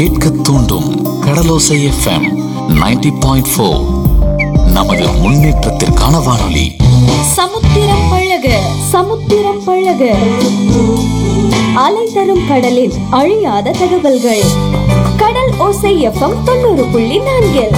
கேட்க தூண்டும் கடலோசை FM 90.4 point four நமது முன்னேற்றத்திற்கான வானொலி சமுத்திரம் பழக சமுத்திரம் பழக அலை தரும் கடலில் அழியாத தகவல்கள் கடல் ஓசை எஃப்எம் தொண்ணூறு புள்ளி நான்கில்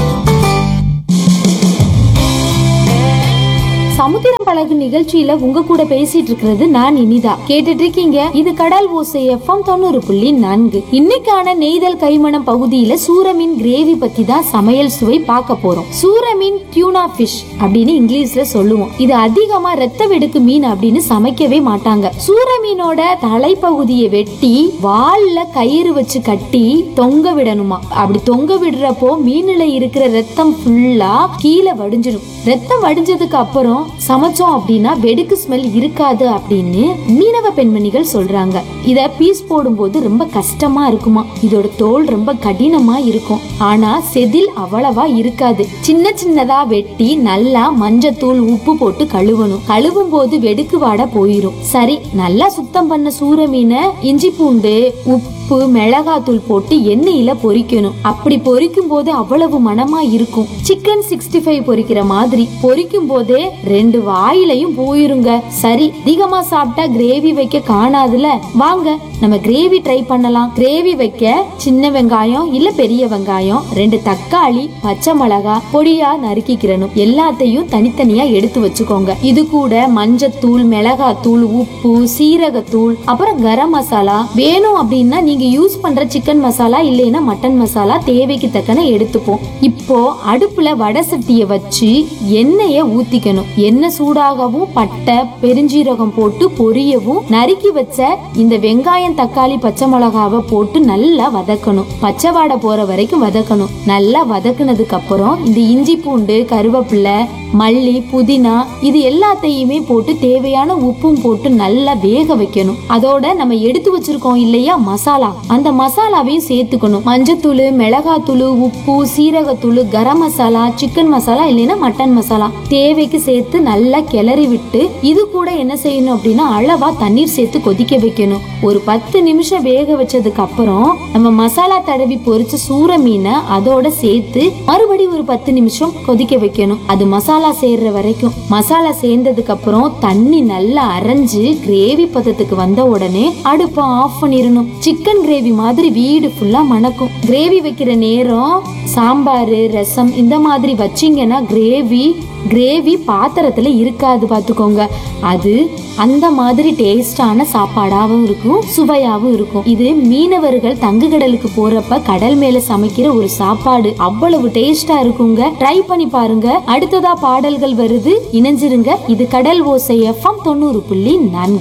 சமுத்திரம் பழகு நிகழ்ச்சியில உங்க கூட பேசிட்டு இருக்கிறது நான் இனிதா கேட்டுட்டு இருக்கீங்க இது கடல் ஓசை எஃப்எம் தொண்ணூறு புள்ளி நான்கு இன்னைக்கான நெய்தல் கைமணம் பகுதியில சூரமீன் கிரேவி பத்தி தான் சமையல் சுவை பார்க்க போறோம் சூரமீன் டியூனா ஃபிஷ் அப்படின்னு இங்கிலீஷ்ல சொல்லுவோம் இது அதிகமா ரத்த வெடுக்கு மீன் அப்படின்னு சமைக்கவே மாட்டாங்க சூரமீனோட தலைப்பகுதியை வெட்டி வால்ல கயிறு வச்சு கட்டி தொங்க விடணுமா அப்படி தொங்க விடுறப்போ மீனுல இருக்கிற ரத்தம் ஃபுல்லா கீழே வடிஞ்சிடும் ரத்தம் வடிஞ்சதுக்கு அப்புறம் சமைச்சோம் அப்படின்னா வெடுக்கு ஸ்மெல் இருக்காது அப்படின்னு மீனவ பெண்மணிகள் சொல்றாங்க இத பீஸ் போடும்போது ரொம்ப கஷ்டமா இருக்குமா இதோட தோல் ரொம்ப கடினமா இருக்கும் ஆனா செதில் அவ்வளவா இருக்காது சின்ன சின்னதா வெட்டி நல்லா மஞ்சத்தூள் உப்பு போட்டு கழுவணும் கழுவும் போது வெடுக்கு வாட போயிரும் சரி நல்லா சுத்தம் பண்ண சூர மீனை இஞ்சி பூண்டு உப்பு மிளகாத்தூள் போட்டு எண்ணெயில பொரிக்கணும் அப்படி பொரிக்கும் போது அவ்வளவு மனமா இருக்கும் சிக்கன் சிக்ஸ்டி ஃபைவ் பொரிக்கிற மாதிரி பொரிக்கும் போதே ரெண்டு வாயிலையும் போயிருங்க சரி அதிகமா சாப்பிட்டா கிரேவி வைக்க காணாதுல வாங்க நம்ம கிரேவி ட்ரை பண்ணலாம் கிரேவி வைக்க சின்ன வெங்காயம் இல்ல பெரிய வெங்காயம் ரெண்டு தக்காளி பச்சை மிளகா பொடியா நறுக்கிக்கிறணும் எல்லாத்தையும் தனித்தனியா எடுத்து வச்சுக்கோங்க இது கூட மஞ்சத்தூள் மிளகாத்தூள் உப்பு சீரகத்தூள் அப்புறம் கரம் மசாலா வேணும் அப்படின்னா நீங்க யூஸ் பண்ற சிக்கன் மசாலா இல்லைன்னா மட்டன் மசாலா தேவைக்கு தக்கன எடுத்துப்போம் இப்போ அடுப்புல வடை சட்டிய வச்சு எண்ணெய ஊத்திக்கணும் எண்ணெய் சூடாகவும் பட்டை பெருஞ்சீரகம் போட்டு பொரியவும் நறுக்கி வச்ச இந்த வெங்காயம் தக்காளி பச்சை மிளகாவை போட்டு நல்லா வதக்கணும் பச்சை வாடை போற வரைக்கும் வதக்கணும் நல்லா வதக்குனதுக்கு அப்புறம் இந்த இஞ்சி பூண்டு கருவேப்பிலை மல்லி புதினா இது எல்லாத்தையுமே போட்டு தேவையான உப்பும் போட்டு நல்லா வேக வைக்கணும் அதோட நம்ம எடுத்து வச்சிருக்கோம் இல்லையா மசாலா அந்த மசாலாவையும் சேர்த்துக்கணும் மஞ்சத்தூள் மிளகாத்தூள் உப்பு சீரகத்தூள் கரம் மசாலா சிக்கன் மசாலா இல்லைன்னா மட்டன் மசாலா தேவைக்கு சேர்த்து நல்லா கிளறி விட்டு இது கூட என்ன செய்யணும் அப்படின்னா அளவா தண்ணீர் சேர்த்து கொதிக்க வைக்கணும் ஒரு பத்து நிமிஷம் வேக வச்சதுக்கு அப்புறம் நம்ம மசாலா தடவி பொரிச்ச சூர மீனை அதோட சேர்த்து மறுபடி ஒரு பத்து நிமிஷம் கொதிக்க வைக்கணும் அது மசாலா சேர்ற வரைக்கும் மசாலா சேர்ந்ததுக்கு அப்புறம் தண்ணி நல்லா அரைஞ்சு கிரேவி பதத்துக்கு வந்த உடனே அடுப்பை ஆஃப் பண்ணிடணும் சிக்கன் கிரேவி மாதிரி வீடு ஃபுல்லா மணக்கும் கிரேவி வைக்கிற நேரம் சாம்பார் ரசம் இந்த மாதிரி வச்சீங்கன்னா கிரேவி கிரேவி பாத்திரத்துல இருக்காது பாத்துக்கோங்க அது அந்த மாதிரி டேஸ்டான சாப்பாடாவும் இருக்கும் சுவையாவும் இருக்கும் இது மீனவர்கள் தங்கு கடலுக்கு போறப்ப கடல் மேல சமைக்கிற ஒரு சாப்பாடு அவ்வளவு டேஸ்டா இருக்குங்க ட்ரை பண்ணி பாருங்க அடுத்ததா பாடல்கள் வருது இணைஞ்சிருங்க இது கடல் ஓசை எஃப்எம் தொண்ணூறு புள்ளி நான்கு